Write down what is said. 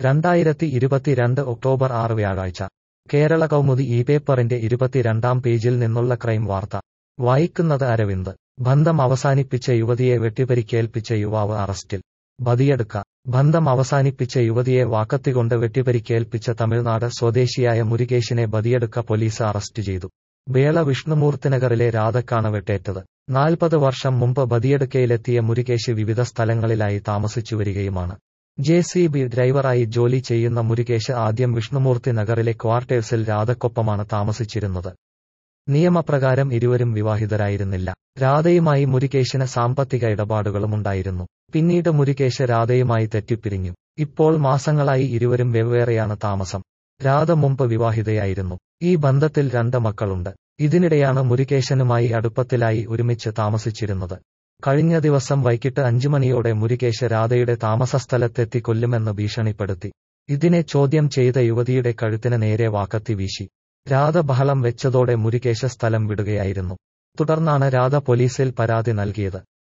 രണ്ടായിരത്തി ഇരുപത്തിരണ്ട് ഒക്ടോബർ ആറ് വ്യാഴാഴ്ച കേരള കൗമുദി ഈ പേപ്പറിന്റെ ഇരുപത്തിരണ്ടാം പേജിൽ നിന്നുള്ള ക്രൈം വാർത്ത വായിക്കുന്നത് അരവിന്ദ് ബന്ധം അവസാനിപ്പിച്ച യുവതിയെ വെട്ടിപ്പരിക്കേൽപ്പിച്ച യുവാവ് അറസ്റ്റിൽ ബദിയടുക്ക ബന്ധം അവസാനിപ്പിച്ച യുവതിയെ വാക്കത്തികൊണ്ട് വെട്ടിപ്പരിക്കേൽപ്പിച്ച തമിഴ്നാട് സ്വദേശിയായ മുരുകേശിനെ ബദിയടുക്ക പോലീസ് അറസ്റ്റ് ചെയ്തു വേള വിഷ്ണുമൂർത്തിനഗറിലെ രാധക്കാണ് വെട്ടേറ്റത് നാൽപ്പത് വർഷം മുമ്പ് ബദിയടുക്കയിലെത്തിയ മുരുകേശ് വിവിധ സ്ഥലങ്ങളിലായി താമസിച്ചു വരികയുമാണ് ജെ സി ബി ഡ്രൈവറായി ജോലി ചെയ്യുന്ന മുരുകേശ് ആദ്യം വിഷ്ണുമൂർത്തി നഗറിലെ ക്വാർട്ടേഴ്സിൽ രാധക്കൊപ്പമാണ് താമസിച്ചിരുന്നത് നിയമപ്രകാരം ഇരുവരും വിവാഹിതരായിരുന്നില്ല രാധയുമായി മുരുകേശിന് സാമ്പത്തിക ഇടപാടുകളുമുണ്ടായിരുന്നു പിന്നീട് മുരുകേശ് രാധയുമായി തെറ്റിപ്പിരിഞ്ഞു ഇപ്പോൾ മാസങ്ങളായി ഇരുവരും വെവ്വേറെയാണ് താമസം രാധ മുമ്പ് വിവാഹിതയായിരുന്നു ഈ ബന്ധത്തിൽ രണ്ട് മക്കളുണ്ട് ഇതിനിടെയാണ് മുരുകേശനുമായി അടുപ്പത്തിലായി ഒരുമിച്ച് താമസിച്ചിരുന്നത് കഴിഞ്ഞ ദിവസം വൈകിട്ട് അഞ്ചു മണിയോടെ മുരുകേശ് രാധയുടെ താമസസ്ഥലത്തെത്തി കൊല്ലുമെന്ന് ഭീഷണിപ്പെടുത്തി ഇതിനെ ചോദ്യം ചെയ്ത യുവതിയുടെ കഴുത്തിന് നേരെ വാക്കത്തി വീശി രാധ ബഹളം വെച്ചതോടെ മുരുകേശ സ്ഥലം വിടുകയായിരുന്നു തുടർന്നാണ് രാധ പോലീസിൽ പരാതി നൽകിയത്